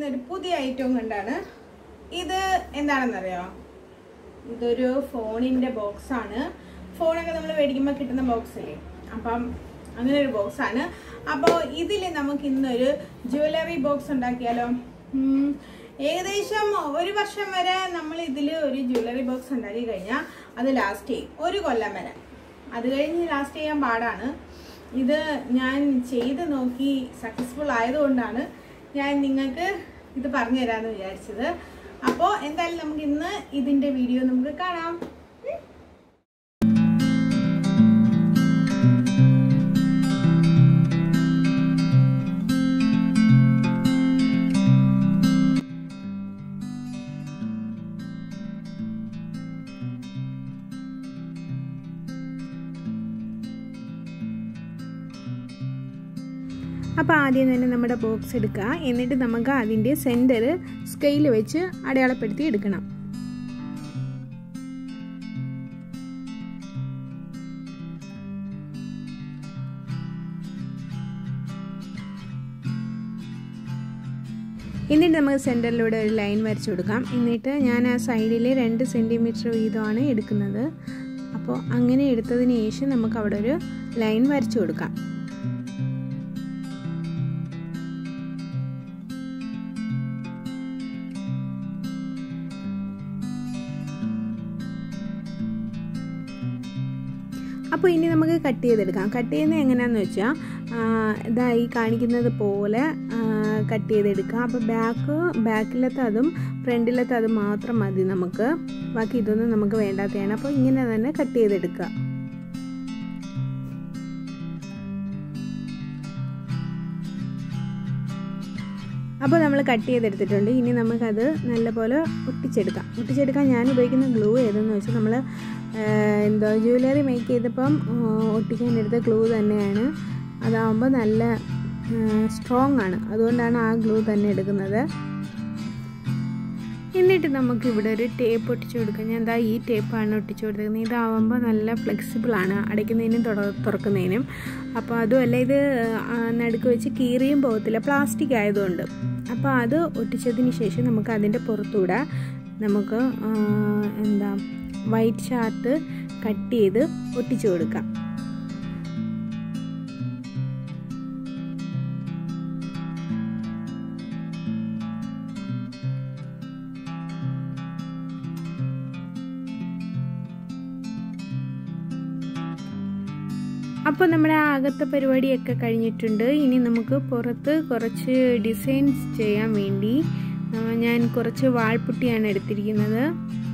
ഇന്നൊരു പുതിയ ഐറ്റം കണ്ടാണ് ഇത് എന്താണെന്നറിയോ ഇതൊരു ഫോണിന്റെ ബോക്സ് ആണ് ഫോണൊക്കെ നമ്മൾ മേടിക്കുമ്പോൾ കിട്ടുന്ന ബോക്സ് അല്ലേ അപ്പം അങ്ങനെ ഒരു ബോക്സ് ആണ് അപ്പോൾ ഇതിൽ നമുക്ക് ഇന്നൊരു ജ്വല്ലറി ബോക്സ് ഉണ്ടാക്കിയാലോ ഉം, ഏകദേശം ഒരു വർഷം വരെ നമ്മൾ ഇതിൽ ഒരു ജ്വല്ലറി ബോക്സ് ഉണ്ടാക്കി കഴിഞ്ഞാൽ അത് ലാസ്റ്റ് ചെയ്യും ഒരു കൊല്ലം വരെ അത് കഴിഞ്ഞ് ലാസ്റ്റ് ചെയ്യാൻ പാടാണ് ഇത് ഞാൻ ചെയ്ത് നോക്കി സക്സസ്ഫുൾ ആയതുകൊണ്ടാണ് ഞാൻ നിങ്ങൾക്ക് ഇത് പറഞ്ഞു തരാമെന്ന് വിചാരിച്ചത് അപ്പോൾ എന്തായാലും നമുക്ക് ഇന്ന് ഇതിൻ്റെ വീഡിയോ നമുക്ക് കാണാം അപ്പോൾ ആദ്യം തന്നെ നമ്മുടെ ബോക്സ് എടുക്കുക എന്നിട്ട് നമുക്ക് അതിൻ്റെ സെൻറ്റർ സ്കെയിൽ വെച്ച് അടയാളപ്പെടുത്തി എടുക്കണം എന്നിട്ട് നമുക്ക് സെൻറ്ററിലൂടെ ഒരു ലൈൻ വരച്ചു കൊടുക്കാം എന്നിട്ട് ഞാൻ ആ സൈഡിൽ രണ്ട് സെൻറ്റിമീറ്റർ വീതമാണ് എടുക്കുന്നത് അപ്പോൾ അങ്ങനെ എടുത്തതിന് ശേഷം നമുക്ക് അവിടെ ഒരു ലൈൻ വരച്ചു കൊടുക്കാം അപ്പോൾ ഇനി നമുക്ക് കട്ട് ചെയ്തെടുക്കാം കട്ട് ചെയ്യുന്നത് എങ്ങനെയാണെന്ന് വെച്ചാൽ ഇതാ ഈ കാണിക്കുന്നത് പോലെ കട്ട് ചെയ്തെടുക്കുക അപ്പോൾ ബാക്ക് ബാക്കിലത്തെ അതും ഫ്രണ്ടിലത്തെ അതും മാത്രം മതി നമുക്ക് ബാക്കി ഇതൊന്നും നമുക്ക് വേണ്ടാത്തതാണ് അപ്പോൾ ഇങ്ങനെ തന്നെ കട്ട് ചെയ്തെടുക്കുക അപ്പോൾ നമ്മൾ കട്ട് ചെയ്തെടുത്തിട്ടുണ്ട് ഇനി നമുക്കത് നല്ലപോലെ ഒട്ടിച്ചെടുക്കാം ഒട്ടിച്ചെടുക്കാൻ ഞാൻ ഉപയോഗിക്കുന്ന ഗ്ലൂ ഏതെന്ന് വെച്ചാൽ നമ്മൾ എന്തോ ജ്വല്ലറി മേക്ക് ചെയ്തപ്പം ഒട്ടിക്കാൻ എടുത്ത ഗ്ലൂ തന്നെയാണ് അതാവുമ്പോൾ നല്ല സ്ട്രോങ് ആണ് അതുകൊണ്ടാണ് ആ ഗ്ലൂ തന്നെ എടുക്കുന്നത് എന്നിട്ട് നമുക്ക് ഇവിടെ ഒരു ടേപ്പ് ഒട്ടിച്ചു കൊടുക്കാം ഞാൻ എന്താ ഈ ടേപ്പാണ് ഒട്ടിച്ചു കൊടുക്കുന്നത് ഇതാവുമ്പോൾ നല്ല ഫ്ലെക്സിബിൾ ആണ് അടയ്ക്കുന്നതിനും തുറക്കുന്നതിനും അപ്പോൾ അതുമല്ല ഇത് നടുക്ക് വെച്ച് കീറിയും പോകത്തില്ല പ്ലാസ്റ്റിക് ആയതുകൊണ്ട് അപ്പോൾ അത് ഒട്ടിച്ചതിന് ശേഷം നമുക്ക് അതിൻ്റെ പുറത്തൂടെ നമുക്ക് എന്താ വൈറ്റ് ചാർട്ട് കട്ട് ചെയ്ത് ഒട്ടിച്ചു കൊടുക്കാം അപ്പോൾ നമ്മുടെ അകത്തെ പരിപാടിയൊക്കെ കഴിഞ്ഞിട്ടുണ്ട് ഇനി നമുക്ക് പുറത്ത് കുറച്ച് ഡിസൈൻസ് ചെയ്യാൻ വേണ്ടി ഞാൻ കുറച്ച് വാൾപുട്ടിയാണ് എടുത്തിരിക്കുന്നത്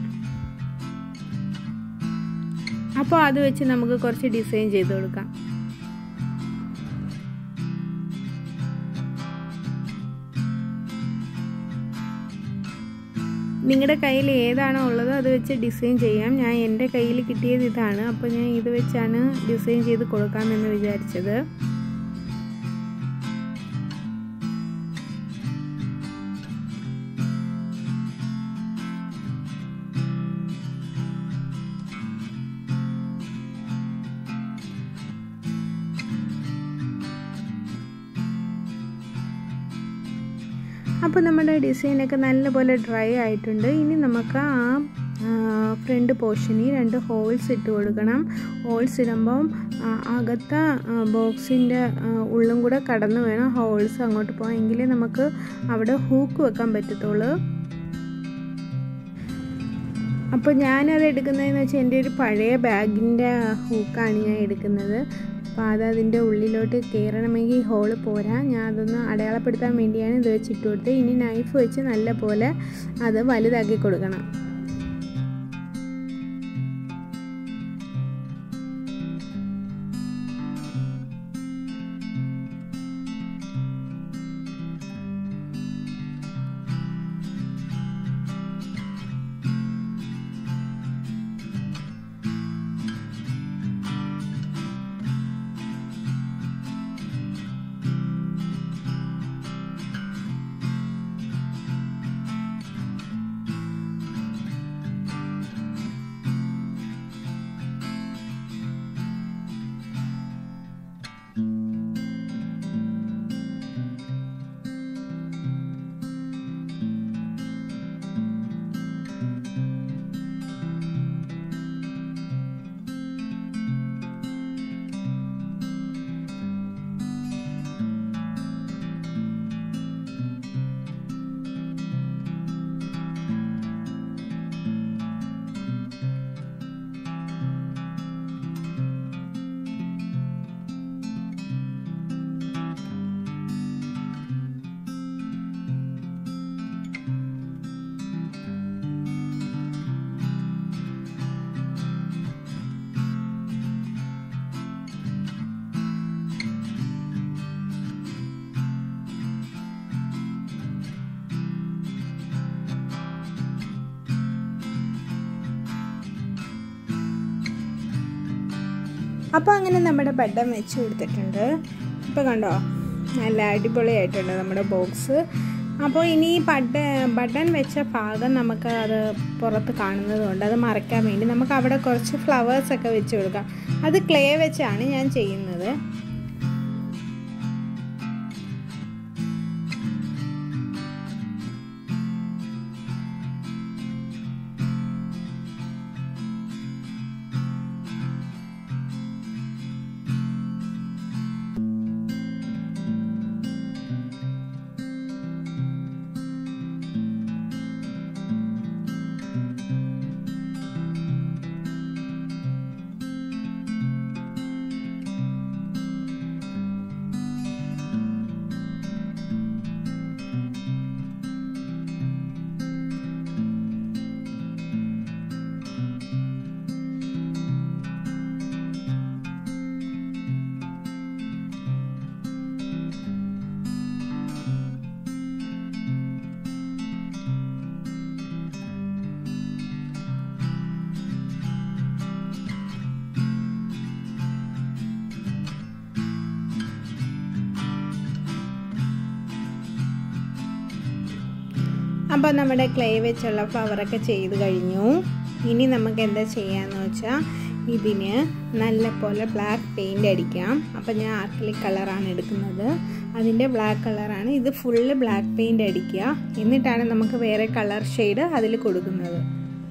അപ്പോൾ അത് വെച്ച് നമുക്ക് കുറച്ച് ഡിസൈൻ ചെയ്ത് കൊടുക്കാം നിങ്ങളുടെ കയ്യിൽ ഏതാണോ ഉള്ളത് അത് വെച്ച് ഡിസൈൻ ചെയ്യാം ഞാൻ എൻ്റെ കയ്യിൽ കിട്ടിയത് ഇതാണ് അപ്പോൾ ഞാൻ ഇത് വെച്ചാണ് ഡിസൈൻ ചെയ്ത് കൊടുക്കാമെന്ന് വിചാരിച്ചത് അപ്പോൾ നമ്മുടെ ഡിസൈനൊക്കെ നല്ലപോലെ ഡ്രൈ ആയിട്ടുണ്ട് ഇനി നമുക്ക് ആ ഫ്രണ്ട് പോർഷനിൽ രണ്ട് ഹോൾസ് ഇട്ട് കൊടുക്കണം ഹോൾസ് ഇടുമ്പം അകത്തെ ബോക്സിൻ്റെ ഉള്ളും കൂടെ കടന്ന് വേണം ഹോൾസ് അങ്ങോട്ട് പോകാൻ എങ്കിലേ നമുക്ക് അവിടെ ഹൂക്ക് വെക്കാൻ പറ്റത്തുള്ളൂ അപ്പോൾ ഞാനത് എടുക്കുന്നതെന്ന് വെച്ചാൽ എൻ്റെ ഒരു പഴയ ബാഗിൻ്റെ ഹൂക്കാണ് ഞാൻ എടുക്കുന്നത് അപ്പോൾ അത് അതിൻ്റെ ഉള്ളിലോട്ട് കയറണമെങ്കിൽ ഹോള് പോരാ ഞാൻ അതൊന്ന് അടയാളപ്പെടുത്താൻ വേണ്ടിയാണ് ഇത് വെച്ചിട്ട് കൊടുത്തത് ഇനി നൈഫ് വെച്ച് നല്ല പോലെ അത് വലുതാക്കി കൊടുക്കണം അപ്പോൾ അങ്ങനെ നമ്മുടെ ബട്ടൺ വെച്ച് കൊടുത്തിട്ടുണ്ട് ഇപ്പോൾ കണ്ടോ നല്ല അടിപൊളിയായിട്ടുണ്ട് നമ്മുടെ ബോക്സ് അപ്പോൾ ഇനി ബട്ട ബട്ടൺ വെച്ച ഭാഗം നമുക്ക് അത് പുറത്ത് കാണുന്നതുകൊണ്ട് അത് മറയ്ക്കാൻ വേണ്ടി നമുക്ക് അവിടെ കുറച്ച് ഫ്ലവേഴ്സൊക്കെ വെച്ച് കൊടുക്കാം അത് ക്ലേ വെച്ചാണ് ഞാൻ ചെയ്യുന്നത് അപ്പോൾ നമ്മുടെ ക്ലേ വെച്ചുള്ള ഫ്ലവറൊക്കെ ചെയ്ത് കഴിഞ്ഞു ഇനി നമുക്ക് എന്താ ചെയ്യാന്ന് വെച്ചാൽ ഇതിന് നല്ല പോലെ ബ്ലാക്ക് പെയിൻ്റ് അടിക്കാം അപ്പോൾ ഞാൻ ആർക്കിലിക് കളറാണ് എടുക്കുന്നത് അതിൻ്റെ ബ്ലാക്ക് കളറാണ് ഇത് ഫുള്ള് ബ്ലാക്ക് പെയിൻ്റ് അടിക്കുക എന്നിട്ടാണ് നമുക്ക് വേറെ കളർ ഷെയ്ഡ് അതിൽ കൊടുക്കുന്നത്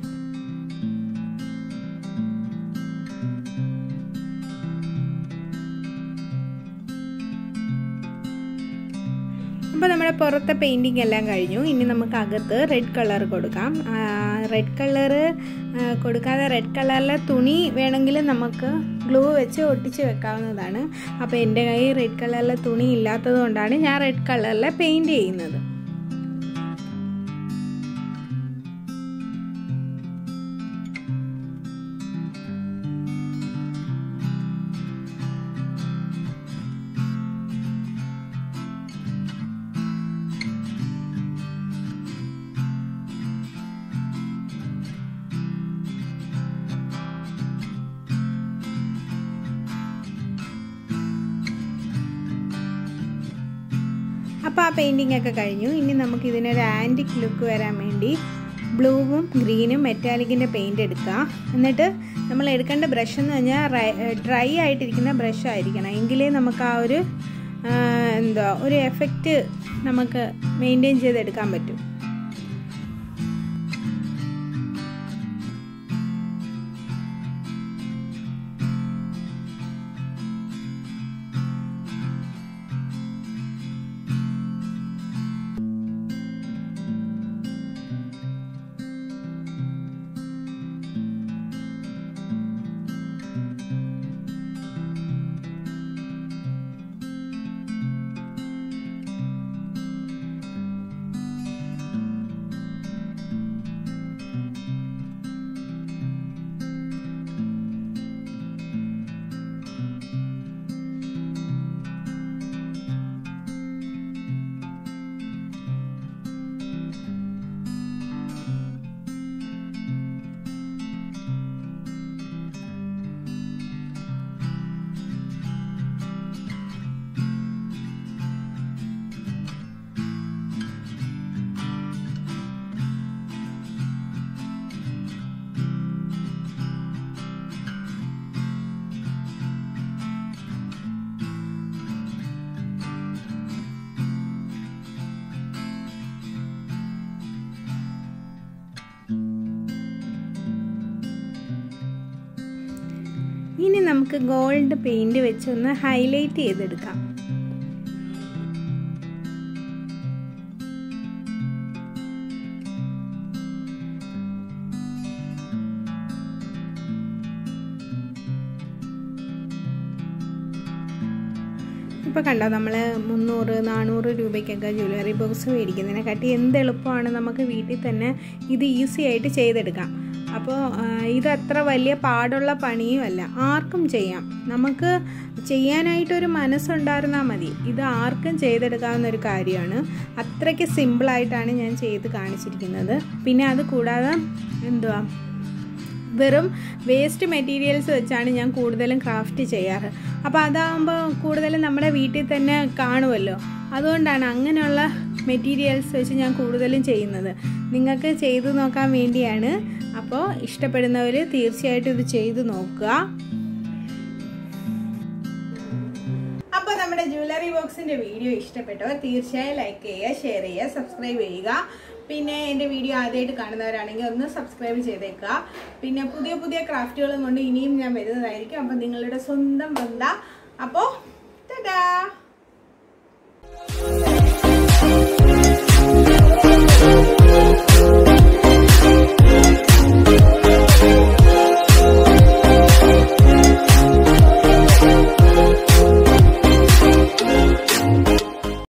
അപ്പോൾ നമ്മുടെ പുറത്തെ പെയിൻറ്റിങ് എല്ലാം കഴിഞ്ഞു ഇനി നമുക്ക് അകത്ത് റെഡ് കളർ കൊടുക്കാം റെഡ് കളറ് കൊടുക്കാതെ റെഡ് കളറിലെ തുണി വേണമെങ്കിൽ നമുക്ക് ഗ്ലൂ വെച്ച് ഒട്ടിച്ച് വെക്കാവുന്നതാണ് അപ്പോൾ എൻ്റെ കയ്യിൽ റെഡ് കളറിലെ തുണി ഇല്ലാത്തത് കൊണ്ടാണ് ഞാൻ റെഡ് കളറിലെ പെയിൻറ്റ് ചെയ്യുന്നത് അപ്പോൾ ആ പെയിൻറ്റിംഗ് ഒക്കെ കഴിഞ്ഞു ഇനി നമുക്ക് ഇതിനൊരു ആൻറ്റിക് ലുക്ക് വരാൻ വേണ്ടി ബ്ലൂവും ഗ്രീനും മെറ്റാലിക്കിൻ്റെ പെയിൻറ് എടുക്കുക എന്നിട്ട് നമ്മൾ എടുക്കേണ്ട ബ്രഷ് എന്ന് പറഞ്ഞാൽ ഡ്രൈ ആയിട്ടിരിക്കുന്ന ബ്രഷ് ആയിരിക്കണം എങ്കിലേ നമുക്ക് ആ ഒരു എന്താ ഒരു എഫക്റ്റ് നമുക്ക് മെയിൻറ്റെയിൻ ചെയ്തെടുക്കാൻ പറ്റും ഇനി നമുക്ക് ഗോൾഡ് പെയിൻറ് വെച്ച് ഒന്ന് ഹൈലൈറ്റ് ചെയ്തെടുക്കാം ഇപ്പോൾ കണ്ടോ നമ്മൾ മുന്നൂറ് നാനൂറ് രൂപയ്ക്കൊക്കെ ജ്വല്ലറി ബോക്സ് മേടിക്കുന്നതിനെക്കാട്ടി എന്ത് എളുപ്പമാണ് നമുക്ക് വീട്ടിൽ തന്നെ ഇത് ഈസി ആയിട്ട് ചെയ്തെടുക്കാം അപ്പോൾ ഇത് അത്ര വലിയ പാടുള്ള പണിയുമല്ല ആർക്കും ചെയ്യാം നമുക്ക് ചെയ്യാനായിട്ടൊരു മനസ്സുണ്ടായിരുന്നാൽ മതി ഇത് ആർക്കും ചെയ്തെടുക്കാവുന്ന ഒരു കാര്യമാണ് അത്രയ്ക്ക് സിമ്പിളായിട്ടാണ് ഞാൻ ചെയ്ത് കാണിച്ചിരിക്കുന്നത് പിന്നെ അത് കൂടാതെ എന്തുവാ വെറും വേസ്റ്റ് മെറ്റീരിയൽസ് വെച്ചാണ് ഞാൻ കൂടുതലും ക്രാഫ്റ്റ് ചെയ്യാറ് അപ്പോൾ അതാകുമ്പോൾ കൂടുതലും നമ്മുടെ വീട്ടിൽ തന്നെ കാണുമല്ലോ അതുകൊണ്ടാണ് അങ്ങനെയുള്ള മെറ്റീരിയൽസ് വെച്ച് ഞാൻ കൂടുതലും ചെയ്യുന്നത് നിങ്ങൾക്ക് ചെയ്തു നോക്കാൻ വേണ്ടിയാണ് അപ്പോൾ ഇഷ്ടപ്പെടുന്നവർ തീർച്ചയായിട്ടും ഇത് ചെയ്തു നോക്കുക അപ്പോൾ നമ്മുടെ ജ്വല്ലറി ബോക്സിന്റെ വീഡിയോ ഇഷ്ടപ്പെട്ടവർ തീർച്ചയായും ലൈക്ക് ചെയ്യുക ഷെയർ ചെയ്യുക സബ്സ്ക്രൈബ് ചെയ്യുക പിന്നെ എൻ്റെ വീഡിയോ ആദ്യമായിട്ട് കാണുന്നവരാണെങ്കിൽ ഒന്ന് സബ്സ്ക്രൈബ് ചെയ്തേക്കുക പിന്നെ പുതിയ പുതിയ ക്രാഫ്റ്റുകളും കൊണ്ട് ഇനിയും ഞാൻ വരുന്നതായിരിക്കും അപ്പം നിങ്ങളുടെ സ്വന്തം ബന്ധ അപ്പോൾ ടാ